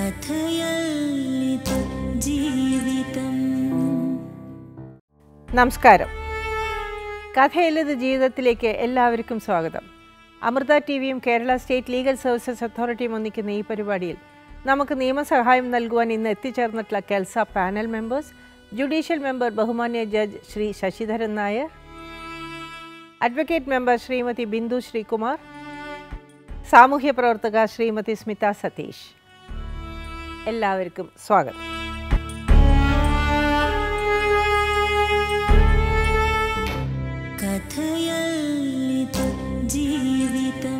കഥയല്ലിത് ജീവിതം നമസ്കാരം കഥയില്ലത് ജീവിതത്തിലേക്ക് എല്ലാവർക്കും സ്വാഗതം അമൃത ടി വിയും കേരള സ്റ്റേറ്റ് ലീഗൽ സർവീസസ് അതോറിറ്റിയും ഒന്നിക്കുന്ന ഈ പരിപാടിയിൽ നമുക്ക് നിയമസഹായം നൽകുവാൻ ഇന്ന് എത്തിച്ചേർന്നിട്ടുള്ള KELSA panel members judicial member ബഹുമാന്യ judge Shri Sasidharan Nair advocate member Shrimati Bindu Sreekumar സാമൂഹ്യ പ്രവർത്തക ശ്രീമതി സ്മിത സതീഷ് എല്ലാവർക്കും സ്വാഗതം കഥയല്ലിത് ജീവിതം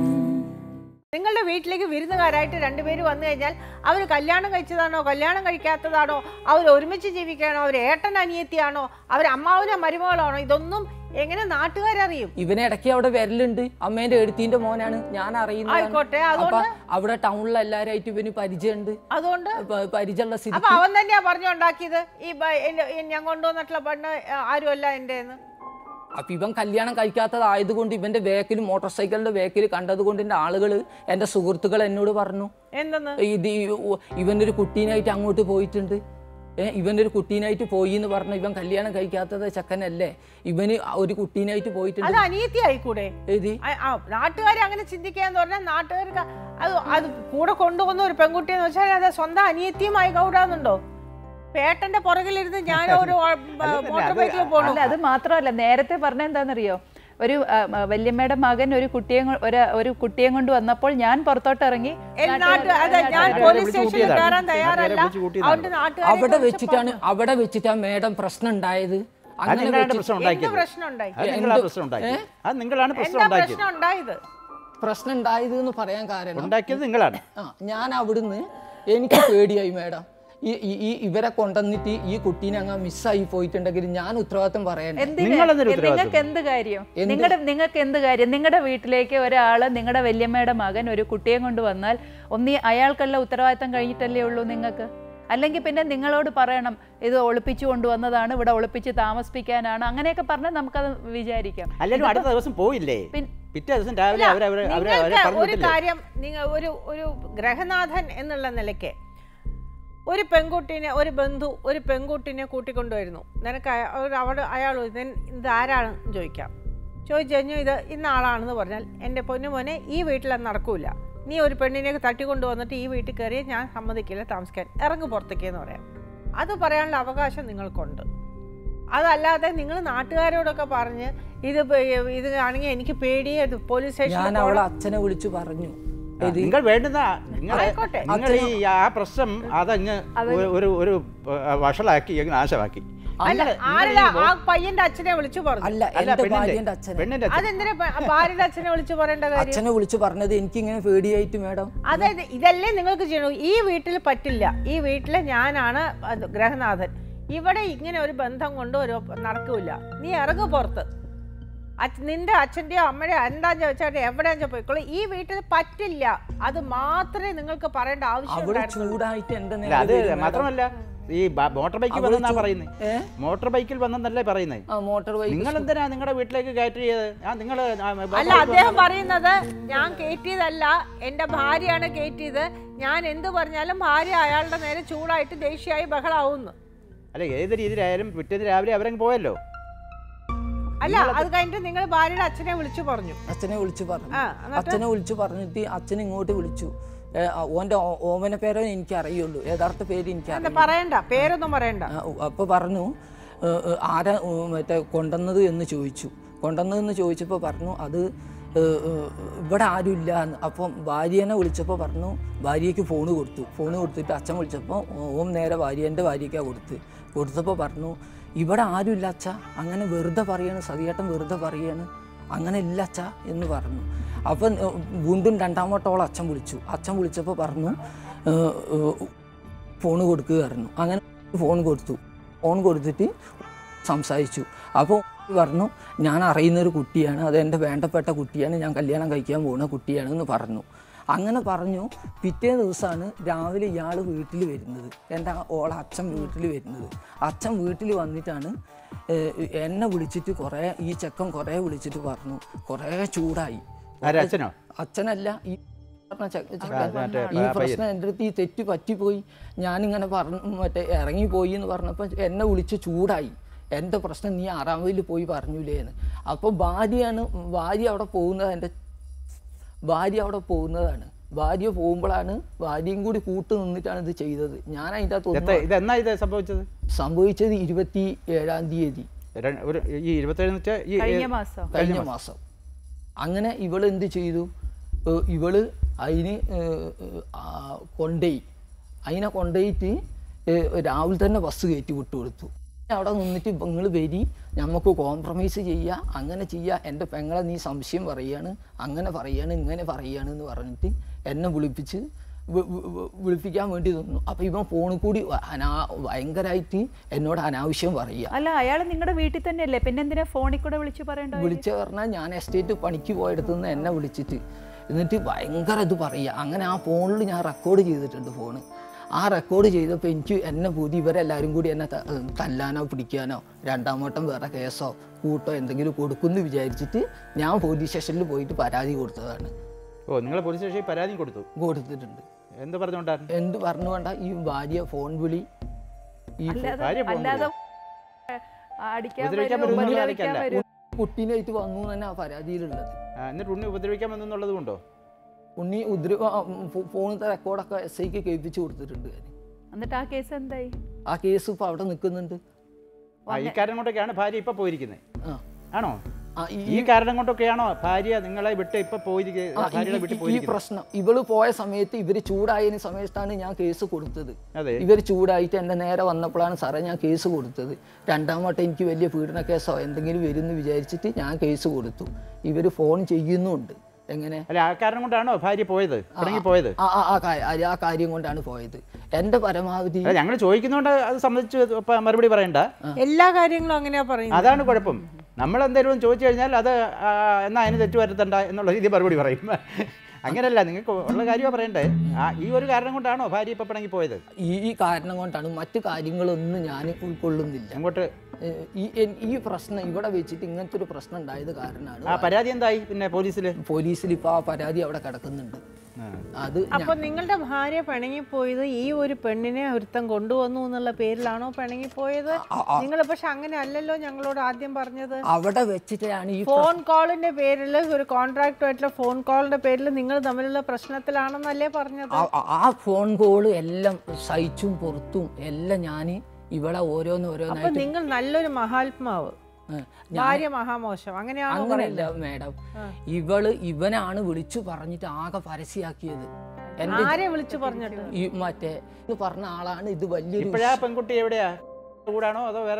നിങ്ങളുടെ വീട്ടിലേക്ക് വിരുന്നുകാരായിട്ട് രണ്ടുപേര് വന്നു കഴിഞ്ഞാൽ അവർ കല്യാണം കഴിച്ചതാണോ കല്യാണം കഴിക്കാത്തതാണോ അവർ ഒരുമിച്ച് ജീവിക്കുകയാണോ അവർ ഏട്ടൻ അനിയത്തിയാണോ അവർ അമ്മാവനോ മരുമകളാണോ ഇതൊന്നും എങ്ങനെ നാട്ടുകാരറിയും ഇവനെ ഇടയ്ക്ക് അവിടെ വരലുണ്ട് അമ്മേന്റെ എഴുത്തിന്റെ മോനാണ് ഞാൻ ആയിക്കോട്ടെ, അറിയുന്നത് അപ്പൊ അതുകൊണ്ട്- അവിടെ ടൗണിൽ എല്ലാരായിട്ട് ഇവന് പരിചയമുണ്ട് അതുകൊണ്ട് പ- പരിചയമുള്ള അപ്പൊ സ്ഥിതി അവൻ തന്നെയാ പറഞ്ഞുണ്ടാക്കിയത് ഈ ബ- എന്റെ- ഈ ഞാൻ കൊണ്ടുവന്നിട്ടുള്ള പെണ്ണ് ആരുമല്ല എൻ്റെ അപ്പൊ ഇവൻ കല്യാണം കഴിക്കാത്തതായതുകൊണ്ട് ഇവന്റെ വേക്കിൽ മോട്ടോർ സൈക്കിളിന്റെ വേക്കിൽ കണ്ടത് കൊണ്ട് എന്റെ ആളുകള് എന്റെ സുഹൃത്തുക്കൾ എന്നോട് പറഞ്ഞു എന്തെന്ന് ഇത് ഈ ഉ- ഇവന്റെ ഒരു കുട്ടീനായിട്ട് അങ്ങോട്ട് പോയിട്ടുണ്ട് ഏ ഇവന്റെ ഒരു കുട്ടീനായിട്ട് പോയി എന്ന് പറഞ്ഞു ഇവൻ കല്യാണം കഴിക്കാത്തത് ചെക്കനല്ലേ ഇവന് ഒരു കുട്ടീനായിട്ട് അത് പോയിട്ടുണ്ട് അനിയത്തി ആയിക്കൂടെ ഏതി നാട്ടുകാർ അങ്ങനെ ചിന്തിക്കാന്ന് പറഞ്ഞാൽ നാട്ടുകാർക്ക് അത് അത് കൂടെ കൊണ്ടുപോകുന്ന ഒരു പെൺകുട്ടിയെന്ന് വെച്ചാൽ അത് സ്വന്തം അനിയത്തിയുമായി കൗടാന്നുണ്ടോ പേട്ടന്റെ പുറകിലിരുന്ന് ഞാൻ ഒരു മോട്ടോർ ബൈക്കിൽ പോകണം അല്ല അത് മാത്രമല്ല നേരത്തെ പറഞ്ഞ എന്താണെന്നറിയോ ഒരു ആ, ആ, വല്യമ്മയുടെ മകൻ ഒരു കുട്ടിയെ കൊ- ഒരു ഒരു കുട്ടിയെ കൊണ്ട് വന്നപ്പോൾ ഞാൻ പുറത്തോട്ട് ഇറങ്ങി നാട്ടു അതെ ഞാൻ നാട്ടുകാരെ പോലീസ് വിളിച്ച് സ്റ്റേഷനിൽ കൂട്ടിയതാണ്. കയറാൻ തയ്യാറല്ല വിളിച്ച് കൂട്ടിയതാണ്. അതുകൊണ്ട് നാട്ടുകാരെ അവിടെ കുറിച്ച് വെച്ചിട്ടാണ് പറഞ്ഞു. അവിടെ വെച്ചിട്ടാ മേഡം പ്രശ്നം ഉണ്ടായത് അത് അങ്ങനെ നിങ്ങളാണ് വെച്ച് പ്രശ്നം എന്ത് ഉണ്ടാക്കിയത് പ്രശ്നം ഉണ്ടായി അത് നിങ്ങളാണ് പ്രശ്നം ഉണ്ടാക്കിയത് അത് നിങ്ങളാണ് പ്രശ്നം എന്താ ഉണ്ടാക്കിയത് പ്രശ്നം ഉണ്ടായത് പ്രശ്നം ഉണ്ടായത് എന്ന് പറയാൻ കാരണം ഉണ്ടാക്കിയത് നിങ്ങളാണ് ആ ഞാൻ അവിടുന്ന് എനിക്ക് പേടിയായി മേഡം ഈ ഈ- ഈ ഇവരെ കൊണ്ടുവന്നിട്ട് ഈ കുട്ടീനെ അങ്ങ് മിസ്സായി പോയിട്ടുണ്ടെങ്കിൽ ഞാൻ ഉത്തരവാദിത്തം പറയണ്ടേ എന്തിന് നിങ്ങളെന്തൊരു ഉത്തരവാദിത്വം? നിങ്ങൾക്ക് എന്ത് കാര്യം എന്ത്? നിങ്ങളുടെ നിങ്ങൾക്ക് എന്ത് കാര്യം നിങ്ങളുടെ വീട്ടിലേക്ക് ഒരാള് നിങ്ങളുടെ വല്യമ്മയുടെ മകൻ ഒരു കുട്ടിയെ കൊണ്ട് വന്നാൽ ഒന്നി അയാൾക്കുള്ള ഉത്തരവാദിത്തം കഴിഞ്ഞിട്ടല്ലേ ഉള്ളൂ നിങ്ങൾക്ക് അല്ലെങ്കിൽ പിന്നെ നിങ്ങളോട് പറയണം ഇത് ഒളിപ്പിച്ചു കൊണ്ടുവന്നതാണ് ഇവിടെ ഒളിപ്പിച്ച് താമസിപ്പിക്കാനാണ് അങ്ങനെയൊക്കെ പറഞ്ഞാൽ നമുക്കത് വിചാരിക്കാം അല്ലെങ്കിൽ അടുത്ത ദിവസം പോയില്ലേ പിൻ- പിറ്റേ ദിവസം രാവിലെ അവരെ അവരെ അവരെ അവരെ നിങ്ങൾക്ക് പറഞ്ഞു ഒരു വിട്ടില്ലേ കാര്യം നിങ്ങൾ ഒരു ഒരു ഗ്രഹനാഥൻ എന്നുള്ള നിലയ്ക്ക് ഒരു പെൺകുട്ടീനെ ഒരു ബന്ധു ഒരു പെൺകുട്ടീനെ കൂട്ടിക്കൊണ്ടുവരുന്നു നിനക്ക് അയ- ഒരു അവിടെ അയാൾ ഇത് ആരാണെന്ന് ചോദിക്കാം ചോദിച്ചു കഴിഞ്ഞു ഇത് ഇന്ന ആളാണെന്ന് പറഞ്ഞാൽ എൻ്റെ പൊന്നു മോനെ ഈ വീട്ടിലത് നടക്കൂല നീ ഒരു പെണ്ണിനെ തട്ടിക്കൊണ്ടു വന്നിട്ട് ഈ വീട്ടിൽ കയറി ഞാൻ സമ്മതിക്കില്ല താമസിക്കാൻ ഇറങ്ങു പുറത്തേക്ക് എന്ന് പറയാം അത് പറയാനുള്ള അവകാശം നിങ്ങൾക്കുണ്ട് അതല്ലാതെ നിങ്ങൾ നാട്ടുകാരോടൊക്കെ പറഞ്ഞ് ഇത് പേ- ഇത് ആണെങ്കിൽ എനിക്ക് പേടി അത് പോലീസ് ഞാൻ സ്റ്റേഷനിൽ അവളെ പോകണം. അച്ഛനെ വിളിച്ചു പറഞ്ഞു ആ, നിങ്ങൾ വേണ്ടുന്ന നിങ്ങൾ ആയിക്കോട്ടെ. നിങ്ങൾ ഈ ആ പ്രശ്നം അതങ്ങ് ഒരു- ഒരു ഒരു ആ, വഷളാക്കി അങ്ങ് നാശമാക്കി അല്ല നിങ്ങൾ- നിങ്ങൾ ആരല്ല ഈ ആ പയ്യന്റെ അച്ഛനെ വിളിച്ചു പറഞ്ഞു അല്ല അല്ല, എന്റെ പെണ്ണിന്റെ- ഭാര്യന്റെ അച്ഛനെ പെണ്ണിന്റെ അച്ഛൻ. അതെന്തിനാ പ- ഭാര്യയുടെ അച്ഛനെ വിളിച്ചു പറയേണ്ട കാര്യം അച്ഛനെ വിളിച്ചു പറഞ്ഞത് എനിക്ക് ഇങ്ങനെ പേടിയായിട്ട് മേഡം അതായത് ഇതല്ലേ നിങ്ങൾക്ക് ചെയ്യണു ഈ വീട്ടിൽ പറ്റില്ല ഈ വീട്ടിലെ ഞാനാണ് അത് ഗ്രഹനാഥൻ ഇവിടെ ഇങ്ങനെ ഒരു ബന്ധം കൊണ്ട് ഒരു നടക്കൂല നീ ഇറങ്ങു പുറത്ത് അച്ഛ- നിന്റെ അച്ഛൻ്റെയോ അമ്മയുടെയോ എന്താന്ന് വെച്ചാൽ എവിടെയാ പോയിക്കോളൂ ഈ വീട്ടിൽ പറ്റില്ല അത് മാത്രമേ നിങ്ങൾക്ക് പറയേണ്ട ആവശ്യം അവള് ഉണ്ടായിരുന്നുള്ളൂ. ചൂടായിട്ട് എന്റെ അല്ല, നേരെ അത് വരും, മേഡം. മാത്രമല്ല ഈ ബ- മോട്ടോർ ബൈക്കിൽ അവള് വന്നെന്നാ ചൂ- പറയുന്നത് ഏ? മോട്ടോർ ബൈക്കിൽ വന്നെന്നല്ലേ പറയുന്നത് ആ മോട്ടോർ ബൈക്ക് നിങ്ങൾ എന്തിനാ നിങ്ങളുടെ വീട്ടിലേക്ക് കയറ്റി ചെയ്തത് ആ നിങ്ങൾ അല്ല അദ്ദേഹം പറയുന്നത് ഞാൻ കയറ്റിയതല്ല എൻ്റെ ഭാര്യയാണ് കയറ്റിയത് ഞാൻ എന്ത് പറഞ്ഞാലും ഭാര്യ അയാളുടെ നേരെ ചൂടായിട്ട് ദേഷ്യമായി ബഹളാവുന്നു അല്ല ഏത് രീതിയിലായാലും പിറ്റേന്ന് രാവിലെ അവരങ്ങ് പോയല്ലോ അല്ല അത് കഴിഞ്ഞിട്ട് നിങ്ങൾ ഭാര്യയുടെ അച്ഛനെ വിളിച്ചു പറഞ്ഞു അച്ഛനെ വിളിച്ചു പറഞ്ഞു ആ, എന്നിട്ട്? അച്ഛനെ വിളിച്ചു പറഞ്ഞിട്ട് അച്ഛൻ ഇങ്ങോട്ട് വിളിച്ചു ഏ, ആ, ഓന്റെ ഓ- ഓമന പേരോ എനിക്ക് അറിയുള്ളൂ യഥാർത്ഥ പേര് എനിക്ക് എന്താ അറിയില്ല പറയണ്ട പേരൊന്നും പറയണ്ട ആ, ഉ- അപ്പൊ പറഞ്ഞു ഏ, ഏ, ആരാ ഉ, മറ്റേ കൊണ്ടുവന്നത് എന്ന് ചോദിച്ചു കൊണ്ടുവന്നതെന്ന് ചോദിച്ചപ്പോൾ പറഞ്ഞു അത് ഏ, ഏ, ഇവിടെ ആരുമില്ല എന്ന് അപ്പം ഭാര്യനെ വിളിച്ചപ്പോൾ പറഞ്ഞു ഭാര്യയ്ക്ക് ഫോണ് കൊടുത്തു ഫോണ് കൊടുത്തിട്ട് അച്ഛൻ വിളിച്ചപ്പോൾ ഓം നേരെ ഭാര്യേൻ്റെ ഭാര്യയ്ക്കാണ് കൊടുത്ത് കൊടുത്തപ്പോൾ പറഞ്ഞു ഇവിടെ ആരുമില്ല അച്ഛ അങ്ങനെ വെറുതെ പറയാണ് സതിയേട്ടൻ വെറുതെ പറയാണ് അങ്ങനെ ഇല്ല അച്ഛ എന്ന് പറഞ്ഞു അപ്പം ഏ, വീണ്ടും രണ്ടാമത്തോളം അച്ഛൻ വിളിച്ചു അച്ഛൻ വിളിച്ചപ്പോൾ പറഞ്ഞു ഏ, ഏ, ഫോൺ കൊടുക്കുക പറഞ്ഞു അങ്ങനെ ഫോൺ കൊടുത്തു ഫോൺ കൊടുത്തിട്ട് സംസാരിച്ചു അപ്പോൾ പറഞ്ഞു ഞാൻ അറിയുന്നൊരു കുട്ടിയാണ് അത് എൻ്റെ വേണ്ടപ്പെട്ട കുട്ടിയാണ് ഞാൻ കല്യാണം കഴിക്കാൻ പോകുന്ന കുട്ടിയാണ് എന്ന് പറഞ്ഞു അങ്ങനെ പറഞ്ഞു പിറ്റേ ദിവസമാണ് രാവിലെ ഇയാൾ വീട്ടിൽ വരുന്നത് എൻ്റെ ആ ഓളെ അച്ഛൻ വീട്ടിൽ വരുന്നത് അച്ഛൻ വീട്ടിൽ വന്നിട്ടാണ് ഏഹ്, എന്നെ വിളിച്ചിട്ട് കുറേ ഈ ചെക്കൻ കുറേ വിളിച്ചിട്ട് പറഞ്ഞു കുറേ ചൂടായി ആരാ അച്ഛനോ അച്ഛനല്ല ഈ പറഞ്ഞ ചെ- ചെക്കൻ ആ, മറ്റേ ഈ പയ്യൻ. പ്രശ്നം എൻ്റെ അടുത്ത് ഈ തെറ്റ് പറ്റിപ്പോയി ഞാനിങ്ങനെ പറഞ്ഞു മറ്റേ ഇറങ്ങിപ്പോയി എന്ന് പറഞ്ഞപ്പോൾ എന്നെ വിളിച്ച് ചൂടായി എൻ്റെ പ്രശ്നം നീ ആറാം വയലിൽ പോയി പറഞ്ഞില്ലേന്ന് അപ്പോൾ ഭാര്യയാണ് ഭാര്യ അവിടെ പോകുന്നത് എൻ്റെ ഭാര്യ അവിടെ പോകുന്നതാണ് ഭാര്യ പോകുമ്പോഴാണ് ഭാര്യയും കൂടി കൂട്ട് നിന്നിട്ടാണ് ഇത് ചെയ്തത് ഞാൻ അതിൻ്റെ അകത്ത് എത്ര ഒന്നും ഇത് എന്നാ ഇത് സംഭവിച്ചത് സംഭവിച്ചത് ഇരുപത്തി ഏഴാം തീയതി ര- ഒരു ഈ ഇരുപത്തേഴ് എന്ന് വെച്ചാൽ ഈ കഴിഞ്ഞ മാസം കഴിഞ്ഞ മാസം അങ്ങനെ ഇവള് എന്ത് ചെയ്തു ഏഹ് ഇവള് അതിന് ഏഹ് ഏഹ് ആ കൊണ്ടുപോയി അതിനെ കൊണ്ടുപോയിട്ട് ഏഹ് രാവിലെ തന്നെ ബസ് കയറ്റി വിട്ടു കൊടുത്തു അവിടെ നിന്നിട്ട് നിങ്ങൾ വരി നമുക്ക് കോംപ്രമൈസ് ചെയ്യുക അങ്ങനെ ചെയ്യുക എൻ്റെ പെങ്ങളെ നീ സംശയം പറയുകയാണ് അങ്ങനെ പറയുകയാണ് ഇങ്ങനെ പറയുകയാണ് എന്ന് പറഞ്ഞിട്ട് എന്നെ വിളിപ്പിച്ച് വി- വി- വി- വിളിപ്പിക്കാൻ വേണ്ടി തന്നു അപ്പോൾ ഇവൻ ഫോണിൽ കൂടി അനാ ഭയങ്കരമായിട്ട് എന്നോട് അനാവശ്യം പറയുക അല്ല അയാൾ നിങ്ങളുടെ വീട്ടിൽ തന്നെയല്ലേ പിന്നെ എന്തിനാ ഫോണിൽ കൂടെ വിളിച്ചു പറയണ്ട വിളിച്ച പറഞ്ഞാൽ ഞാൻ എസ്റ്റേറ്റ് പണിക്ക് പോയെടുത്തുനിന്ന് എന്നെ വിളിച്ചിട്ട് എന്നിട്ട് ഭയങ്കര ഇത് പറയുക അങ്ങനെ ആ ഫോണിൽ ഞാൻ റെക്കോർഡ് ചെയ്തിട്ടുണ്ട് ഫോണ് ആ റെക്കോർഡ് ചെയ്തപ്പോൾ എനിക്ക് എന്നെ പൂതി ഇവരെല്ലാവരും കൂടി എന്നെ ത- തല്ലാനോ പിടിക്കാനോ രണ്ടാം വട്ടം വേറെ കേസോ കൂട്ടോ എന്തെങ്കിലും കൊടുക്കുമെന്ന് വിചാരിച്ചിട്ട് ഞാൻ പോലീസ് സ്റ്റേഷനിൽ പോയിട്ട് പരാതി കൊടുത്തതാണ് ഓ നിങ്ങൾ പോലീസ് സ്റ്റേഷനിൽ പരാതി കൊടുത്തു കൊടുത്തിട്ടുണ്ട് എന്ത് പറഞ്ഞുകൊണ്ടായിരുന്നു എന്ത് പറഞ്ഞു വേണ്ട ഈ ഭാര്യ ഫോൺ വിളി ഈ ഭാര്യ ഫോൺ അല്ലാതെ അടിക്കാൻ ഉപദ്രവിക്കാൻ വരുമോ, വരുന്നത് ഉപദ്രവിക്കാൻ ആയിരിക്കല്ല. വരുമോ? കുട്ടീനായിട്ട് വന്നു എന്ന് തന്നെ ആ പരാതിയിലുള്ളത് ആ, എന്നിട്ട് ഉണ്ണി ഉപദ്രവിക്കാൻ വന്നെന്നുള്ളത് കൊണ്ടോ ഉണ്ണി ഉദ്ര ഫോണിലത്തെ റെക്കോർഡൊക്കെ എസ് ഐക്ക് കേൾപ്പിച്ച് കൊടുത്തിട്ടുണ്ട് ഞാൻ എന്നിട്ട് ആ കേസ് എന്തായി ആ കേസ് ഇപ്പോൾ അവിടെ നിൽക്കുന്നുണ്ട് ആ ഈ കാരണം കൊണ്ടൊക്കെയാണ് ഭാര്യ ഇപ്പൊ പോയിരിക്കുന്നത് ആ ആണോ ആ, ഈ ഈ കാരണം കൊണ്ടൊക്കെയാണോ ഭാര്യ നിങ്ങളെ വിട്ട് ഇപ്പൊ പോയിരിക്കുന്നത് ആ, ഈ- ഭാര്യയുടെ വീട്ടിൽ ഈ- ഈ പോയിരിക്കുന്നത് പ്രശ്നം ഇവള് പോയ സമയത്ത് ഇവര് ചൂടായതിന് സമയത്താണ് ഞാൻ കേസ് കൊടുത്തത് അതെ ഇവർ ചൂടായിട്ട് എൻ്റെ നേരെ വന്നപ്പോഴാണ് സാറേ ഞാൻ കേസ് കൊടുത്തത് രണ്ടാം വട്ടം എനിക്ക് വലിയ പീഡന കേസോ എന്തെങ്കിലും വരുമെന്ന് വിചാരിച്ചിട്ട് ഞാൻ കേസ് കൊടുത്തു ഇവർ ഫോൺ ചെയ്യുന്നുണ്ട് എങ്ങനെ അല്ല ആ കാരണം കൊണ്ടാണോ ഭാര്യ പോയത് പിണങ്ങി പോയത് ആ ആ- ആ കാ- ആ- ആ കാര്യം കൊണ്ടാണ് പോയത് എൻ്റെ പരമാവധി അല്ല ഞങ്ങൾ ചോദിക്കുന്നതുകൊണ്ട് അത് സംബന്ധിച്ച് ഇപ്പൊ മറുപടി പറയണ്ട എല്ലാ കാര്യങ്ങളും അങ്ങനെയാ പറയുന്നത് അതാണ് കുഴപ്പം നമ്മൾ എന്തെങ്കിലും ചോദിച്ചു കഴിഞ്ഞാൽ അത് ആ, എന്നാ അതിന് തെറ്റ് വരുത്തണ്ട എന്നുള്ള രീതി മറുപടി പറയും അങ്ങനെയല്ല നിങ്ങൾക്ക് ഉള്ള കാര്യമാണ് പറയണ്ടേ ആ ഈ ഒരു കാരണം കൊണ്ടാണോ ഭാര്യ ഇപ്പൊ പിണങ്ങി പോയത് ഈ ഈ കാരണം കൊണ്ടാണ് മറ്റു കാര്യങ്ങളൊന്നും ഞാൻ ഉൾക്കൊള്ളുന്നില്ല അങ്ങോട്ട് ഏഹ് ഈ എൻ- ഈ പ്രശ്നം ഇവിടെ വെച്ചിട്ട് ഇങ്ങനത്തെ ഒരു പ്രശ്നം ഉണ്ടായത് കാരണമാണ് ആ പരാതി എന്തായി പിന്നെ പോലീസിൽ പോലീസിൽ ഇപ്പോൾ ആ പരാതി അവിടെ കിടക്കുന്നുണ്ട് അത് ഞാൻ- അപ്പൊ നിങ്ങളുടെ ഭാര്യ പിണങ്ങിപ്പോയത് ഈ ഒരു പെണ്ണിനെ ഒരുത്തൻ കൊണ്ടുവന്നു എന്നുള്ള പേരിലാണോ പിണങ്ങിപ്പോയത് നിങ്ങൾ പക്ഷെ അങ്ങനെ അല്ലല്ലോ ഞങ്ങളോട് ആദ്യം പറഞ്ഞത് അവിടെ വെച്ചിട്ടാണ് ഈ ഫോൺ കോളിന്റെ പേരിൽ ഒരു കോൺട്രാക്റ്റുമായിട്ടുള്ള ഫോൺ കോളിന്റെ പേരിൽ നിങ്ങൾ തമ്മിലുള്ള പ്രശ്നത്തിലാണെന്നല്ലേ പറഞ്ഞത് ആ- ആ- ആ ഫോൺ കോള് എല്ലാം സഹിച്ചും പുറത്തും എല്ലാം ഞാൻ ഇവിടെ ഓരോന്ന് അപ്പൊ ഓരോന്നായിട്ട് നിങ്ങൾ നല്ലൊരു മഹാത്മാവ് ഏഹ്, ഭാര്യ മഹാമോശം അങ്ങനെയാണോ അങ്ങനെയല്ല മാഡം ഇവള് ഇവനാണ് വിളിച്ചു പറഞ്ഞിട്ട് ആകെ പരസ്യമാക്കിയത് എന്റെ ആരെ വിളിച്ചു പറഞ്ഞിട്ട് ഈ മറ്റേ ഇത് പറഞ്ഞ ആളാണ് ഇത് വലിയൊരു ഇപ്പോഴാ പെൺകുട്ടി എവിടെയാ കൂടാണോ അതോ വേറെ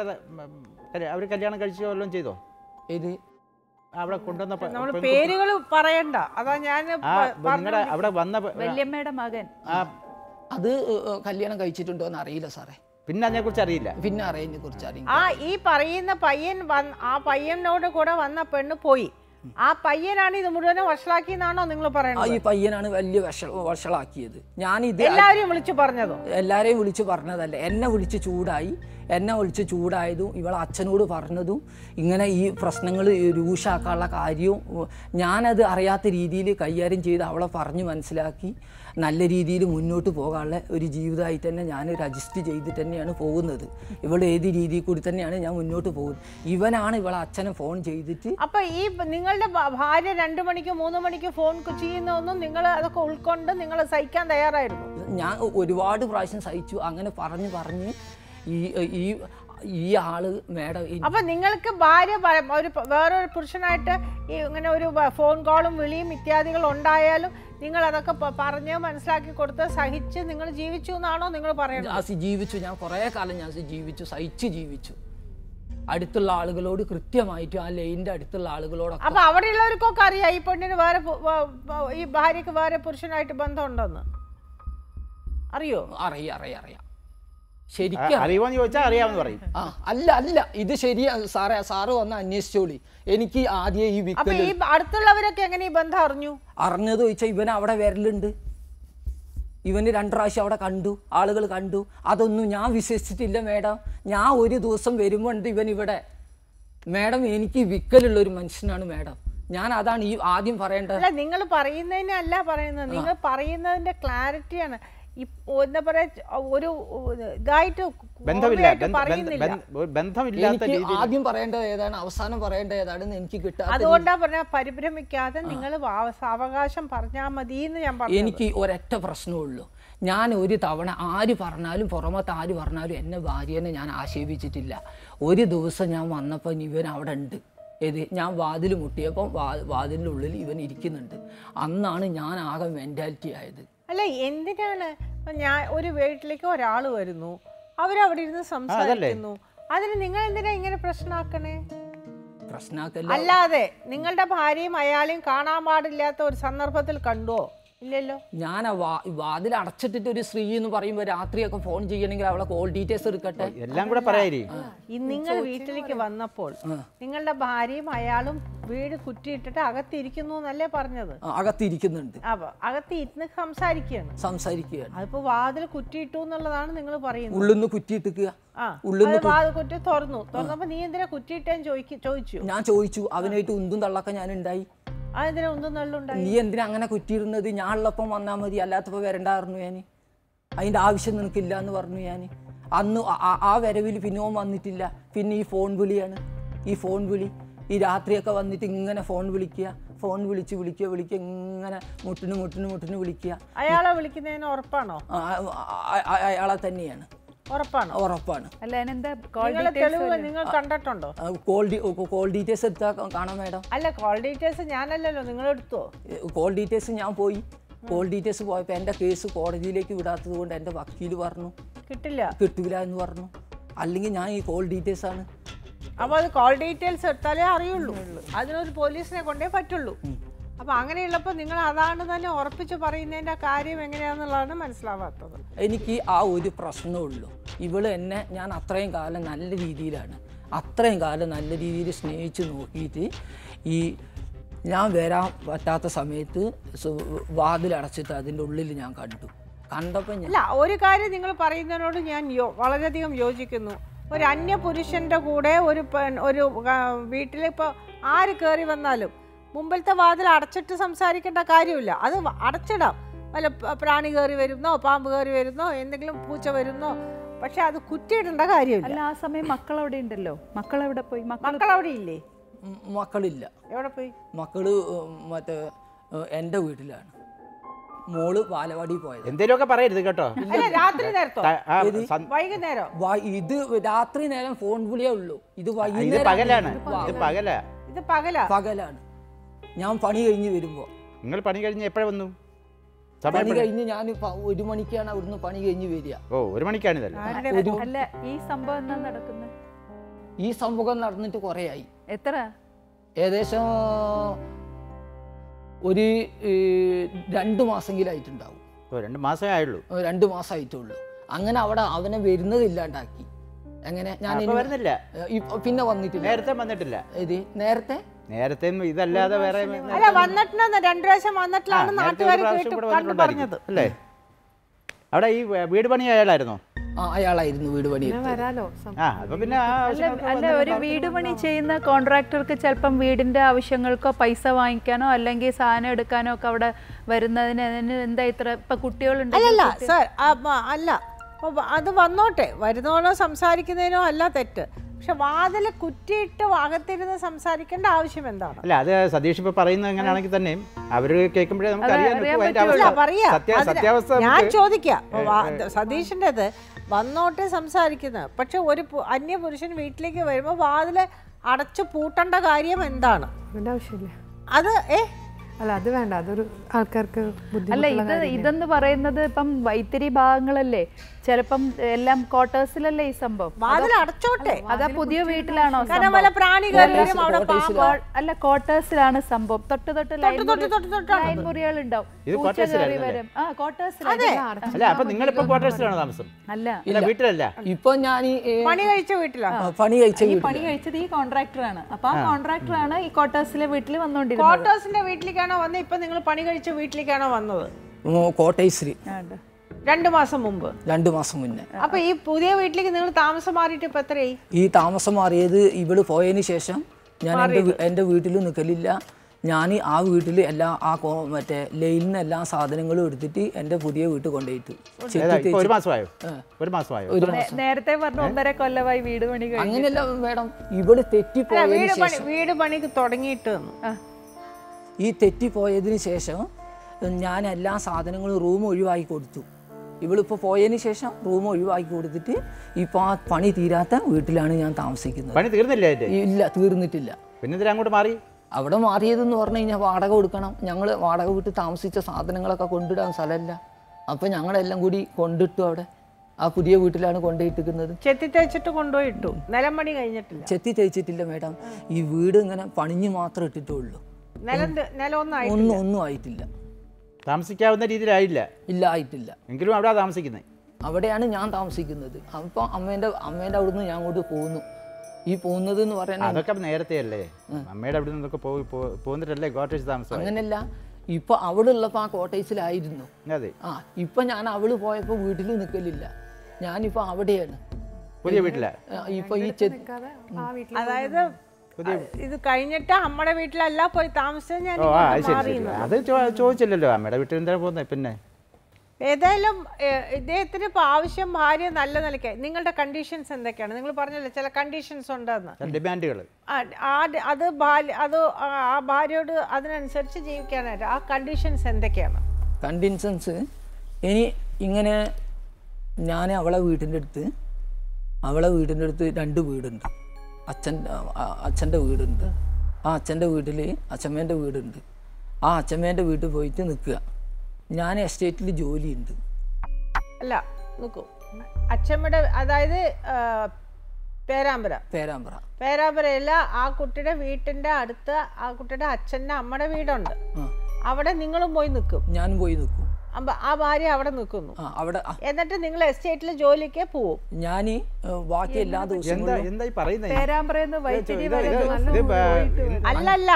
അവർ കല്യാണം കഴിച്ചോ വല്ലതും ചെയ്തോ ഇത് അവിടെ കൊണ്ടുവന്ന പെ- നമ്മൾ പെൺകുട്ടി- പേരുകൾ പറയണ്ട അതാ ഞാൻ ആ നിങ്ങളുടെ അവിടെ വന്ന പെ- വല്യമ്മയുടെ മകൻ ആ അത് ഏഹ്, കല്യാണം കഴിച്ചിട്ടുണ്ടോ എന്ന് അറിയില്ല സാറേ പിന്നെ അതിനെ കുറിച്ച് അറിയില്ല പിന്നെ അറിയുന്നതിനെ കുറിച്ച് അറിയില്ല ആ ഈ പറയുന്ന പയ്യൻ വന്ന് ആ പയ്യനോട് കൂടെ വന്ന പെണ്ണ് പോയി ആ പയ്യനാണ് ഇത് മുഴുവനും വഷളാക്കിയെന്നാണോ നിങ്ങൾ ആ പറയുന്നത് ഈ പയ്യനാണ് വലിയ വഷ വഷളാക്കിയത് ഞാനിത് എല്ലാവരെയും വിളിച്ചു പറഞ്ഞതോ എല്ലാവരെയും വിളിച്ച് പറഞ്ഞതല്ല എന്നെ വിളിച്ച് ചൂടായി എന്നെ വിളിച്ച് ചൂടായതും ഇവളെ അച്ഛനോട് പറഞ്ഞതും ഇങ്ങനെ ഈ പ്രശ്നങ്ങൾ രൂക്ഷാക്കാനുള്ള കാര്യവും ഉം, ഞാനത് അറിയാത്ത രീതിയിൽ കൈകാര്യം ചെയ്ത് അവളെ പറഞ്ഞ് മനസ്സിലാക്കി നല്ല രീതിയിൽ മുന്നോട്ട് പോകാനുള്ള ഒരു ജീവിതമായിട്ട് തന്നെ ഞാൻ രജിസ്റ്റർ ചെയ്തിട്ട് തന്നെയാണ് പോകുന്നത് ഇവൾ ഏത് രീതിയിൽ കൂടി തന്നെയാണ് ഞാൻ മുന്നോട്ട് പോകുന്നത് ഇവനാണ് ഇവളെ അച്ഛനെ ഫോൺ ചെയ്തിട്ട് അപ്പൊ ഈ നിങ്ങളുടെ ഭ- ഭാര്യ രണ്ടു മണിക്ക് മൂന്ന് മണിക്ക് ഫോൺ ചെയ്യുന്നതൊന്നും നിങ്ങൾ അതൊക്കെ ഉൾക്കൊണ്ട് നിങ്ങൾ സഹിക്കാൻ തയ്യാറായിരുന്നു ഞാൻ ഒരുപാട് പ്രാവശ്യം സഹിച്ചു അങ്ങനെ പറഞ്ഞ് പറഞ്ഞ് ഈ ഈ ഈ ആള് മേഡം ഈ- അപ്പൊ നിങ്ങൾക്ക് ഭാര്യ പ- ഒരു പ- വേറൊരു പുരുഷനായിട്ട് ഈ ഇങ്ങനെ ഒരു വ- ഫോൺ കോളും വിളിയും ഇത്യാദികൾ ഉണ്ടായാലും നിങ്ങൾ അതൊക്കെ പ- പറഞ്ഞ് മനസ്സിലാക്കി കൊടുത്ത് സഹിച്ച് നിങ്ങൾ ജീവിച്ചു എന്നാണോ നിങ്ങൾ പറയുന്നത് ഞാൻ സി- ജീവിച്ചു ഞാൻ കുറേ കാലം ഞാൻ സി- ജീവിച്ചു സഹിച്ച് ജീവിച്ചു അടുത്തുള്ള ആളുകളോട് കൃത്യമായിട്ട് ആ ലൈനിന്റെ അടുത്തുള്ള ആളുകളോടൊക്കെ അപ്പൊ അവിടെയുള്ളവർക്കൊക്കെ അറിയാം ഈ പെണ്ണിന് വേറെ പു- വ- വ- ഈ ഭാര്യക്ക് വേറെ പുരുഷനായിട്ട് ബന്ധമുണ്ടെന്ന് അറിയോ അറിയാം അറിയാം അറിയാം ശരിക്കും അറിയുമോന്ന് ചോദിച്ചാൽ അറിയാമെന്ന് പറയും ആ അല്ല അല്ല ഇത് ശരിയാ സാറേ സാറ് വന്ന് അന്വേഷിച്ചോളി എനിക്ക് ആദ്യം ഈ അപ്പൊ വിക്കല് ഈ അടുത്തുള്ളവരൊക്കെ എങ്ങനെ ഈ ബന്ധം അറിഞ്ഞു അറിഞ്ഞത് ചോദിച്ചാൽ ഇവൻ അവിടെ വരലുണ്ട് ഇവന് രണ്ട് പ്രാവശ്യം അവിടെ കണ്ടു ആളുകൾ കണ്ടു അതൊന്നും ഞാൻ വിശ്വസിച്ചിട്ടില്ല മേഡം ഞാൻ ഒരു ദിവസം വരുമ്പോൾ ഉണ്ട് ഇവൻ ഇവിടെ മേഡം എനിക്ക് വിക്കലുള്ള ഒരു മനുഷ്യനാണ് മേഡം ഞാൻ അതാണ് ഈ ആദ്യം പറയേണ്ടത് അല്ല നിങ്ങൾ പറയുന്നതിനല്ല പറയുന്നത് നിങ്ങൾ പറയുന്നതിന്റെ ക്ലാരിറ്റിയാണ് ഇപ്പോ എന്താ പറയാ ഒരു ഇതായിട്ട് ബന്ധമില്ല ഓർമ്മയായിട്ട് ബന്ധ- ബന്ധ- പറയുന്നില്ല ബന്ധ- ബന്ധമില്ലാത്ത എനിക്ക് രീതിയിൽ ആദ്യം പറയേണ്ടത് ഏതാണ് അവസാനം പറയേണ്ടത് ഏതാണെന്ന് എനിക്ക് കിട്ടാത്ത അതുകൊണ്ടാ പറഞ്ഞ പരിഭ്രമിക്കാതെ നിങ്ങൾ അവകാശം പറഞ്ഞാൽ മതി എന്ന് ഞാൻ പറഞ്ഞു എനിക്ക് ഒരൊറ്റ പ്രശ്നമുള്ളൂ ഞാൻ ഒരു തവണ ആര് പറഞ്ഞാലും പുറമത്തെ ആര് പറഞ്ഞാലും എന്നെ ഭാര്യനെ ഞാൻ ആക്ഷേപിച്ചിട്ടില്ല ഒരു ദിവസം ഞാൻ വന്നപ്പോൾ ഇവൻ അവിടെ ഉണ്ട് ഏത് ഞാൻ വാതിൽ മുട്ടിയപ്പം വാ വാതിലിൻ്റെ ഉള്ളിൽ ഇവൻ ഇരിക്കുന്നുണ്ട് അന്നാണ് ഞാൻ ആകെ മെൻറ്റാലിറ്റി ആയത് അല്ല എന്തിനാണ് ഇപ്പൊ ഞാൻ ഒരു വീട്ടിലേക്ക് ഒരാൾ വരുന്നു അവരവിടെ ഇരുന്ന് സംസാരിക്കുന്നു അതിന് നിങ്ങൾ എന്തിനാ ഇങ്ങനെ പ്രശ്നമാക്കണേ പ്രശ്നമാക്കല്ല അല്ലാതെ നിങ്ങളുടെ ഭാര്യയും അയാളെയും കാണാൻ പാടില്ലാത്ത ഒരു സന്ദർഭത്തിൽ കണ്ടുവോ ഇല്ലല്ലോ ഞാൻ ആ വാ വാതിൽ അടച്ചിട്ടിട്ട് ഒരു സ്ത്രീ എന്ന് പറയുമ്പോൾ രാത്രിയൊക്കെ ഫോൺ ചെയ്യണമെങ്കിൽ അവളെ കോൾ ഡീറ്റെയിൽസ് എടുക്കട്ടെ എല്ലാം കൂടെ പറയാരി ഈ നിങ്ങൾ വീട്ടിലേക്ക് വന്നപ്പോൾ നിങ്ങളുടെ ഭാര്യയും അയാളും വീട് കുറ്റിയിട്ടിട്ട് അകത്തിരിക്കുന്നു എന്നല്ലേ പറഞ്ഞത് ആ, അകത്തിരിക്കുന്നുണ്ട് അപ്പൊ അകത്തിരുന്ന് സംസാരിക്കുകയാണ് സംസാരിക്കുകയാണ് അതിപ്പോ വാതിൽ കുറ്റിയിട്ടു എന്നുള്ളതാണ് നിങ്ങൾ പറയുന്നത് ഉള്ളിന്ന് കുറ്റിയിട്ടിക്കുക ആ ഉള്ളിന്ന് അത് വാതിൽ കുറ്റി തുറന്നു തുറന്നപ്പോ നീ എന്തിനാ കുറ്റിയിട്ടേന്ന് ചോദിക്കും ചോദിച്ചു ഞാൻ ചോദിച്ചു അവനായിട്ട് ഉന്തും തള്ളൊക്കെ ഞാൻ ഉണ്ടായി അതെന്തിനാ ഒന്നും നല്ലുണ്ടായി നീ എന്തിനാ അങ്ങനെ കുറ്റിയിരുന്നത് ഞാൻ ഉള്ളപ്പം വന്നാൽ മതി അല്ലാത്തപ്പോൾ വരണ്ടായിരുന്നു ഞാൻ അതിൻ്റെ ആവശ്യം നിനക്കില്ല എന്ന് പറഞ്ഞു ഞാൻ അന്ന് ആ- ആ- ആ വരവിൽ പിന്നെ ഓൻ വന്നിട്ടില്ല പിന്നെ ഈ ഫോൺ വിളിയാണ് ഈ ഫോൺ വിളി ഈ രാത്രിയൊക്കെ വന്നിട്ട് ഇങ്ങനെ ഫോൺ വിളിക്കുക ഫോൺ വിളിച്ച് വിളിക്കുക വിളിക്കുക ഇങ്ങനെ മുട്ടിന് മുട്ടിന് മുട്ടിന് വിളിക്കുക അയാളെ വിളിക്കുന്നതിന് ഉറപ്പാണോ ആ, ആ, ആ, അയാളെ തന്നെയാണ് ഉറപ്പാണോ ഉറപ്പാണ് അല്ല അതിനെന്താ കോൾ നിങ്ങളെ തെളിവ് നിങ്ങൾ കണ്ടിട്ടുണ്ടോ ആ, കോൾ ഡീ കോൾ ഡീറ്റെയിൽസ് എടുത്താൽ കാണാം മാഡം അല്ല കോൾ ഡീറ്റെയിൽസ് ഞാനല്ലല്ലോ നിങ്ങൾ എടുത്തോ കോൾ ഡീറ്റെയിൽസ് ഞാൻ പോയി കോൾ ഡീറ്റെയിൽസ് പോയപ്പോൾ എൻ്റെ കേസ് കോടതിയിലേക്ക് വിടാത്തത് കൊണ്ട് എൻ്റെ വക്കീൽ പറഞ്ഞു കിട്ടില്ല കിട്ടൂല എന്ന് പറഞ്ഞു അല്ലെങ്കിൽ ഞാൻ ഈ കോൾ ഡീറ്റെയിൽസ് ആണ് അപ്പോൾ അത് കോൾ ഡീറ്റെയിൽസ് എടുത്താലേ അറിയുള്ളൂ അതിനൊരു പോലീസിനെ കൊണ്ടേ പറ്റുള്ളൂ അപ്പോൾ അങ്ങനെയുള്ളപ്പോൾ നിങ്ങൾ അതാണ് തന്നെ ഉറപ്പിച്ച് പറയുന്നതിൻ്റെ കാര്യം എങ്ങനെയാണെന്നുള്ളതാണ് മനസ്സിലാവാത്തത് എനിക്ക് ആ ഒരു പ്രശ്നമുള്ളൂ ഇവള് എന്നെ ഞാൻ അത്രയും കാലം നല്ല രീതിയിലാണ് അത്രയും കാലം നല്ല രീതിയിൽ സ്നേഹിച്ച് നോക്കിയിട്ട് ഈ ഞാൻ വരാൻ പറ്റാത്ത സമയത്ത് സു- വാതിലടച്ചിട്ട് അതിൻ്റെ ഉള്ളിൽ ഞാൻ കണ്ടു കണ്ടപ്പോൾ ഞാൻ അല്ല ഒരു കാര്യം നിങ്ങൾ പറയുന്നതിനോട് ഞാൻ യോ വളരെയധികം യോജിക്കുന്നു ഒരു അന്യ പുരുഷൻ്റെ കൂടെ ഒരു പെൺ ഒരു വീട്ടിൽ ഇപ്പോൾ ആര് കയറി വന്നാലും മുമ്പിലത്തെ വാതിൽ അടച്ചിട്ട് സംസാരിക്കേണ്ട കാര്യമില്ല അത് വ- അടച്ചിടാം വല്ല പ- പ്രാണി കയറി വരുന്നോ പാമ്പ് കയറി വരുന്നോ എന്തെങ്കിലും പൂച്ച വരുന്നോ പക്ഷെ അത് കുറ്റിയിടേണ്ട കാര്യമില്ല അല്ല ആ സമയം മക്കൾ അവിടെ ഉണ്ടല്ലോ മക്കൾ എവിടെ പോയി മക്കൾ മക്കൾ അവിടെ ഇല്ലേ ഉം, മക്കളില്ല എവിടെ പോയി മക്കള് ഉം, മറ്റേ ഉം, എൻ്റെ വീട്ടിലാണ് മോള് ബാലവാടി പോയത് എന്തേലുമൊക്കെ പറയരുത് കേട്ടോ അല്ല രാത്രി നേരത്തോ ത- ആ, സൻ- വൈകുന്നേരം വ- ഇത് രാത്രി നേരം ഫോൺ വിളിയേ ഉള്ളൂ ഇത് ഇത് വൈകുന്നേരം പകലാണ് ഇത് പകലാ ഇത് പകലാ പകലാണ് ഞാൻ പണി കഴിഞ്ഞ് വരുമ്പോൾ നിങ്ങൾ പണി കഴിഞ്ഞ് എപ്പോഴാ വന്നു സമയം പണി എപ്പഴാ? കഴിഞ്ഞ് ഞാൻ പ- ഒരു മണിക്കാണ് അവിടുന്ന് പണി കഴിഞ്ഞ് വരിക ഓ ഒരു മണിക്കാണിതല്ലേ ആരുടെ അല്ല ഈ സംഭവം എന്നാ നടക്കുന്നത് ഈ സംഭവം നടന്നിട്ട് കുറേ ആയി എത്ര ഏകദേശം ഒരു ഏഹ്, രണ്ട് മാസമെങ്കിലായിട്ടുണ്ടാവും ഓ രണ്ട് മാസമേ ആയുള്ളൂ ഏഹ്, രണ്ട് മാസമായിട്ടുള്ളൂ അങ്ങനെ അവിടെ അവനെ വരുന്നതില്ലാണ്ടാക്കി എങ്ങനെ ഞാൻ അപ്പൊ ഇനി- വരുന്നില്ല ഏഹ്, ഇപ്പൊ പിന്നെ വന്നിട്ടില്ല നേരത്തെ വന്നിട്ടില്ല ഇത് നേരത്തെ നേരത്തെ ഇതല്ലാതെ വേറെ അല്ല വന്നിട്ടുണ്ടെന്ന് രണ്ടു പ്രാവശ്യം വന്നിട്ടില്ലാണ് നേരത്തെ ഒരു നാട്ടുകാർ പ്രാവശ്യം കേട്ട് കൂടെ കണ്ടു വന്നിട്ടുണ്ടായിരിക്കും. പറഞ്ഞത് അല്ലേ അവിടെ ഈ വീട് പണി അയാളായിരുന്നോ ആ അയാളായിരുന്നു വീട് പണി ആ അപ്പൊ പിന്നെ ആ അല്ല ആവശ്യങ്ങൾക്ക് അല്ല ഒരു വീട് പണി ചെയ്യുന്ന കോൺട്രാക്ടർക്ക് ചിലപ്പം വീടിന്റെ ആവശ്യങ്ങൾക്കോ പൈസ വാങ്ങിക്കാനോ അല്ലെങ്കിൽ സാധനം എടുക്കാനോ ഒക്കെ അവിടെ വരുന്നതിന് അതിന് എന്താ ഇത്ര ഇപ്പൊ കുട്ടികളുണ്ട് അല്ലല്ല സാർ അല്ല അപ്പൊ അത് വന്നോട്ടെ വരുന്നോളോ സംസാരിക്കുന്നതിനോ അല്ല തെറ്റ് പക്ഷെ വാതിൽ കുറ്റിയിട്ട് അകത്തിരുന്ന് സംസാരിക്കേണ്ട ആവശ്യം എന്താണ് അല്ല അത് സതീഷ് ഇപ്പൊ പറയുന്നത് എങ്ങനെയാണെങ്കിൽ തന്നെയും അവര് കേൾക്കുമ്പോഴേ നമുക്ക് അറിയാൻ അറിയാൻ അതിന്റെ അല്ല അവസ്ഥ പറയാ സത്യ അതിന് സത്യാവസ്ഥ ഞാൻ നമുക്ക് ചോദിക്കാം സതീഷിൻ്റെത് വന്നോട്ടെ സംസാരിക്കുന്നത് പക്ഷെ ഒരു പു- അന്യ പുരുഷൻ വീട്ടിലേക്ക് വരുമ്പോൾ വാതിൽ അടച്ചു പൂട്ടേണ്ട കാര്യം എന്താണ് അതിന്റെ ആവശ്യമില്ല അത് ഏ അല്ല അത് വേണ്ട അതൊരു ആൾക്കാർക്ക് അല്ല ഇത് ഇതെന്ന് പറയുന്നത് ഇപ്പം വൈത്തിരി ഭാഗങ്ങളല്ലേ ചിലപ്പം എല്ലാം ക്വാർട്ടേഴ്സിലല്ലേ ഈ സംഭവം വാതിൽ അടച്ചോട്ടെ അതാ പുതിയ വീട്ടിലാണോ കാരണം വല്ല പ്രാണി കയറി വരും അവിടെ കോട്ടേഴ്സിൽ- പാമ്പ് അല്ല ക്വാർട്ടേഴ്സിലാണ് സംഭവം തൊട്ട് തൊട്ട് ലൈൻ തൊട്ട് തൊട്ട് തൊട്ടാണ് ലൈൻ മുറികൾ ഉണ്ടാവും ഇത് പൂച്ച കയറി quarters-ലാണല്ലേ? വരും ആ ക്വാർട്ടേഴ്സിലാണ് അല്ല അപ്പൊ നിങ്ങളിപ്പോ ക്വാർട്ടേഴ്സിലാണ് താമസം അല്ല ഇല്ല വീട്ടിലല്ല ഇപ്പൊ ഞാൻ ഈ ഏ, പണി കഴിച്ച വീട്ടിലാണ് ആ, പണി കഴിച്ച ഈ വീട്ടിൽ പണി കഴിച്ചത് ഈ കോൺട്രാക്ടറാണ് അപ്പൊ ആ കോൺട്രാക്ടറാണ് ഈ ക്വാർട്ടേഴ്സിലെ വീട്ടിൽ വന്നോണ്ടിരുന്നത് ക്വാർട്ടേഴ്സിന്റെ വീട്ടിലേക്കാണോ വന്നത് ഇപ്പൊ നിങ്ങൾ പണി കഴിച്ച വീട്ടിലേക്കാണോ വന്നത് കോട്ടേശ്ശേരി ആണ്ട്. രണ്ടു മാസം മുമ്പ് രണ്ടു മാസം മുന്നേ അപ്പൊ ഈ പുതിയ വീട്ടിലേക്ക് നിങ്ങൾ താമസം മാറിയിട്ട് ഇപ്പൊ എത്രയായി ഈ താമസം മാറിയത് ഇവള് പോയതിന് ശേഷം ഞാൻ എൻ്റെ വീ- എൻ്റെ വീട്ടിൽ നിൽക്കലില്ല ഞാൻ ആ വീട്ടിൽ എല്ലാ ആ കോ- മറ്റേ ലൈനിൽ നിന്ന് എല്ലാ സാധനങ്ങളും എടുത്തിട്ട് എൻ്റെ പുതിയ വീട്ടിൽ കൊണ്ടുപോയിട്ട് ഏതാ ഇപ്പൊ ഒരു മാസമായോ ഒരു മാസമായോ ഒരു നേ- നേരത്തെ പറഞ്ഞു ഒന്നര കൊല്ലമായി വീട് പണി കഴിഞ്ഞു അങ്ങനെയല്ല മേഡം ഇവിടെ അല്ല, തെറ്റിപ്പോയതിന് വീട് പണി ശേഷം വീട് പണിക്ക് തുടങ്ങിയിട്ട് വന്നു ഈ തെറ്റിപ്പോയതിന് ശേഷം ഞാൻ എല്ലാ സാധനങ്ങളും റൂം ഒഴിവാക്കി കൊടുത്തു ഇവളിപ്പോൾ പോയതിന് ശേഷം റൂം ഒഴിവാക്കി കൊടുത്തിട്ട് ഇപ്പോൾ ആ പണി തീരാത്ത വീട്ടിലാണ് ഞാൻ താമസിക്കുന്നത് പണി തീർന്നില്ല അതിന്റെ ഇല്ല തീർന്നിട്ടില്ല പിന്നെ ഇതിൽ അങ്ങോട്ട് മാറി അവിടെ മാറിയതെന്ന് പറഞ്ഞു കഴിഞ്ഞാൽ വാടക കൊടുക്കണം ഞങ്ങൾ വാടക വിട്ട് താമസിച്ച സാധനങ്ങളൊക്കെ കൊണ്ടിടാൻ സ്ഥലമില്ല അപ്പോൾ ഞങ്ങളെല്ലാം കൂടി കൊണ്ടിട്ടു അവിടെ ആ പുതിയ വീട്ടിലാണ് കൊണ്ടുപോയിട്ടിരിക്കുന്നത് ചെത്തി തേച്ചിട്ട് കൊണ്ടുപോയി ഇട്ടു നിലം പണി കഴിഞ്ഞിട്ടില്ല ചെത്തി തേച്ചിട്ടില്ല മേഡം ഈ വീട് ഇങ്ങനെ പണിഞ്ഞ് മാത്രം ഇട്ടിട്ടുള്ളൂ നിലം ത- നിലം ഒന്നും ആയിട്ടില്ല ഒന്നും ഒന്നും ആയിട്ടില്ല താമസിക്കാവുന്ന രീതിയിലായില്ല ഇല്ല ആയിട്ടില്ല എങ്കിലും അവിടെ താമസിക്കുന്നത് അവിടെയാണ് ഞാൻ താമസിക്കുന്നത് അപ്പോൾ അമ്മേൻ്റെ അമ്മേൻ്റെ അവിടുന്ന് ഞാൻ അങ്ങോട്ട് പോകുന്നു ഈ പോകുന്നത് എന്ന് പറയുന്നത് അതൊക്കെ നേരത്തെ അല്ലേ അമ്മയുടെ അവിടെ നിന്നൊക്കെ പോയി പോ- പോന്നിട്ടല്ലേ ക്വാർട്ടേഴ്സ് താമസം അങ്ങനെയല്ല ഇപ്പൊ അവിടെ ഉള്ളപ്പോൾ ആ കോട്ടേഴ്സിലായിരുന്നു അതെ ആ ഇപ്പൊ ഞാൻ അവള് പോയപ്പോൾ വീട്ടിൽ നിൽക്കലില്ല ഞാനിപ്പോ അവിടെയാണ് പുതിയ വീട്ടിലാ ആ, ഇപ്പൊ ഈ ചെ- നിൽക്കാതെ ആ വീട്ടിൽ അതായത് ഇത് കഴിഞ്ഞിട്ട് അമ്മയുടെ വീട്ടിലല്ല പോയി താമസിച്ചത് ഞാൻ ഓ ആ ഇങ്ങോട്ട് അത് ശരി മാറി ശരി അത് ചോ- ചോദിച്ചില്ലല്ലോ അമ്മയുടെ വീട്ടിൽ എന്താ പോകുന്നത് പിന്നെ ഏതായാലും ഏഹ്, ഇദ്ദേഹത്തിന് ഇപ്പോൾ ആവശ്യം ഭാര്യ നല്ല നിലയ്ക്ക് നിങ്ങളുടെ കണ്ടീഷൻസ് എന്തൊക്കെയാണ് നിങ്ങൾ പറഞ്ഞല്ലോ ചില കണ്ടീഷൻസ് ഉണ്ടെന്ന് ഡിമാൻഡുകൾ ആ ആ ഡ- അത് ഭാര്യ അത് ആ ആ ഭാര്യയോട് അതിനനുസരിച്ച് ജീവിക്കാനായിട്ട് ആ കണ്ടീഷൻസ് എന്തൊക്കെയാണ് കണ്ടിൻസൻസ് ഇനി ഇങ്ങനെ ഞാൻ അവളെ വീടിൻ്റെ അടുത്ത് അവളെ വീടിൻ്റെ അടുത്ത് രണ്ട് വീടുണ്ട് അച്ഛൻ അച്ഛൻ്റെ വീടുണ്ട് ആ അച്ഛൻ്റെ വീട്ടിൽ അച്ഛമ്മേൻ്റെ വീടുണ്ട് ആ അച്ഛമ്മേൻ്റെ വീട്ടിൽ പോയിട്ട് നിൽക്കുക ഞാൻ എസ്റ്റേറ്റിൽ ജോലിയുണ്ട് അല്ല നോക്കൂ അച്ഛമ്മയുടെ അതായത് ആ, പേരാമ്പ്ര പേരാമ്പ്ര പേരാമ്പ്രയില്ല ആ കുട്ടിയുടെ വീട്ടിന്റെ അടുത്ത് ആ കുട്ടിയുടെ അച്ഛൻ്റെ അമ്മയുടെ വീടുണ്ട് ആ അവിടെ നിങ്ങളും പോയി നിൽക്കും ഞാനും പോയി നിൽക്കും അപ്പൊ ആ ഭാര്യ അവിടെ നിൽക്കുന്നു ആ അവിടെ എന്നിട്ട് നിങ്ങൾ എസ്റ്റേറ്റിൽ ജോലിക്ക് പോവും ഞാൻ ബാക്കി എല്ലാ എന്താ ദിവസവും എന്താ ഈ പറയുന്നത് പേരാമ്പ്രയെന്ന് വൈത്തിരി ഇത് വരെ ഇത് ദിവസം ഇത് പോയിട്ട് ഇത് അല്ലല്ല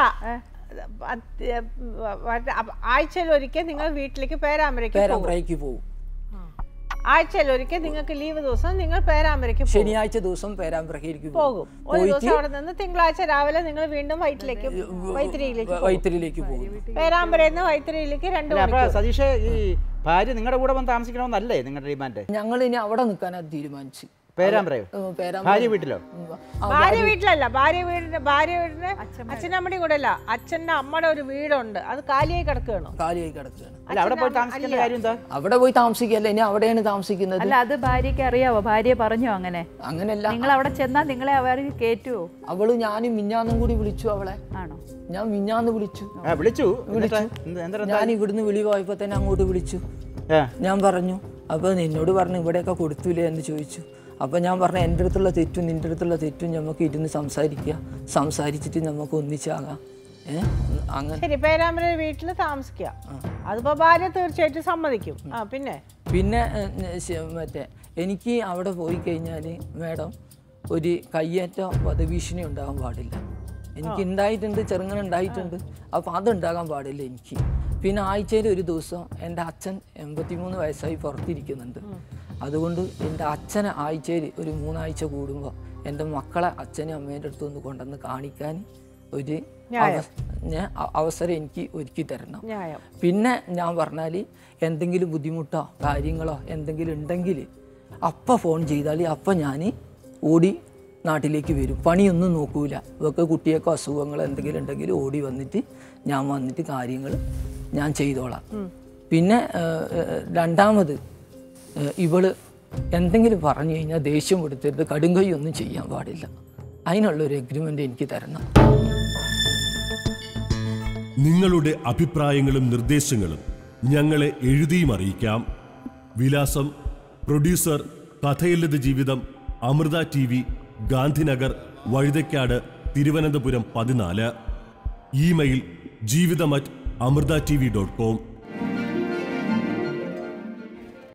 ആഴ്ചയിൽ ഒരിക്കൽ നിങ്ങൾ വീട്ടിലേക്ക് പേരാമ്പ്രയ്ക്ക് പോകും പേരാമ്പ്രയ്ക്ക് പോകും ആഴ്ചയിൽ ഒരിക്കൽ നിങ്ങൾക്ക് ലീവ് ദിവസം നിങ്ങൾ പേരാമ്പ്രയ്ക്ക് പോകും ശനിയാഴ്ച ദിവസം പേരാമ്പ്രയ്ക്ക് പോകും ഒരു ദിവസം അവിടെ നിന്ന് തിങ്കളാഴ്ച രാവിലെ നിങ്ങൾ വീണ്ടും വൈറ്റിലേക്ക് വൈത്തിരിയിലേക്ക് പോകും. വൈത്തിരിയിലേക്ക് പോകും പേരാമ്പ്രയിൽ നിന്ന് വൈത്തിരിയിലേക്ക് രണ്ട് അല്ല അപ്പൊ മണിക്കൂർ സതീഷ് ഈ ഭാര്യ നിങ്ങളുടെ കൂടെ വന്ന് താമസിക്കണമെന്നല്ലേ നിങ്ങളുടെ ഡിമാൻഡ് ഞങ്ങൾ ഇനി അവിടെ നിൽക്കാനാണ് തീരുമാനിച്ചു പേരാമ്പ്രയോ ഏഹ് പേരാമ്പ്ര ഭാര്യ വീട്ടിലോ ആ, ഭാര്യ വീട്ടിലല്ല ഭാര്യ വീടിന്റെ ഭാര്യ വീടിന് അച്ഛനമ്മയുടെയും കൂടെ അല്ല അച്ഛന്റെ അമ്മയുടെ ഒരു വീടുണ്ട് അത് കാലിയായി കിടക്കുകയാണോ കാലിയായി കിടക്കുകയാണ് അല്ല അവിടെ പോയി താമസിക്കേണ്ട കാര്യം എന്താ അവിടെ പോയി താമസിക്കല്ല ഇനി അവിടെയാണ് താമസിക്കുന്നത് അല്ല അത് ഭാര്യയ്ക്ക് അറിയാവോ ഭാര്യ പറഞ്ഞോ അങ്ങനെ അങ്ങനെയല്ല നിങ്ങൾ അവിടെ ചെന്നാൽ നിങ്ങളെ അവർ കയറ്റുവോ അവള് ഞാനും മിഞ്ഞാന്നും കൂടി വിളിച്ചു അവളെ ആണോ ഞാൻ മിഞ്ഞാന്ന് വിളിച്ചു ആ വിളിച്ചു എന്നിട്ട് എന്ത്- എന്താ ഞാൻ ഇവിടുന്ന് വിളി പോയപ്പോ തന്നെ അങ്ങോട്ട് വിളിച്ചു ആ, ഞാൻ പറഞ്ഞു അപ്പോൾ നിന്നോട് പറഞ്ഞു ഇവിടെയൊക്കെ കൊടുത്തൂലേ എന്ന് ചോദിച്ചു അപ്പോൾ ഞാൻ പറഞ്ഞു എൻ്റെ അടുത്തുള്ള തെറ്റും നിൻ്റെ അടുത്തുള്ള തെറ്റും നമുക്ക് ഇരുന്ന് സംസാരിക്കുക സംസാരിച്ചിട്ട് നമുക്ക് ഒന്നിച്ചാകാം ഏ അങ്ങനെ ശരി പേരാമ്പ്ര വീട്ടിൽ താമസിക്കുക അതിപ്പോ ഭാര്യ തീർച്ചയായിട്ടും സമ്മതിക്കും ആ പിന്നെ പിന്നെ ഏ, ശ- മറ്റേ എനിക്ക് അവിടെ പോയി കഴിഞ്ഞാൽ മാഡം ഒരു കയ്യേറ്റ വധഭീഷണി ഉണ്ടാകാൻ പാടില്ല എനിക്ക് ഉണ്ടായിട്ടുണ്ട് ചെറുങ്ങനെ ഉണ്ടായിട്ടുണ്ട് അപ്പോൾ അതുണ്ടാകാൻ പാടില്ല എനിക്ക് പിന്നെ ആഴ്ചയിൽ ഒരു ദിവസം എൻ്റെ അച്ഛൻ എൺപത്തിമൂന്ന് വയസ്സായി പുറത്തിരിക്കുന്നുണ്ട് അതുകൊണ്ട് എൻ്റെ അച്ഛനെ ആഴ്ചയിൽ ഒരു മൂന്നാഴ്ച കൂടുമ്പോൾ എൻ്റെ മക്കളെ അച്ഛനും അമ്മേൻ്റെ അടുത്ത് ഒന്ന് കൊണ്ടുവന്ന് കാണിക്കാൻ ഒരു അവ- ഞാൻ അ- അവസരം എനിക്ക് ഒരുക്കി തരണം ന്യായം പിന്നെ ഞാൻ പറഞ്ഞാൽ എന്തെങ്കിലും ബുദ്ധിമുട്ടോ കാര്യങ്ങളോ എന്തെങ്കിലും ഉണ്ടെങ്കിൽ അപ്പം ഫോൺ ചെയ്താൽ അപ്പം ഞാൻ ഓടി നാട്ടിലേക്ക് വരും പണിയൊന്നും നോക്കൂല ഇവർക്ക് കുട്ടിയൊക്കെ അസുഖങ്ങൾ എന്തെങ്കിലും ഉണ്ടെങ്കിൽ ഓടി വന്നിട്ട് ഞാൻ വന്നിട്ട് കാര്യങ്ങൾ ഞാൻ ചെയ്തോളാം പിന്നെ ഏഹ്, ഏഹ്, രണ്ടാമത് ഏഹ്, ഇവള് എന്തെങ്കിലും പറഞ്ഞു കഴിഞ്ഞാൽ ദേഷ്യം എടുത്തരുത് കടുങ്കൈ ഒന്നും ചെയ്യാൻ പാടില്ല അതിനുള്ളൊരു എഗ്രിമെൻ്റ് എനിക്ക് തരണം നിങ്ങളുടെ അഭിപ്രായങ്ങളും നിർദ്ദേശങ്ങളും ഞങ്ങളെ എഴുതിയും അറിയിക്കാം വിലാസം producer Kathayallithu Jeevitham Amrita T V Gandhinagar Vazhuthacaud Thiruvananthapuram പതിനാല് email Jeevitham at Amrita T V dot com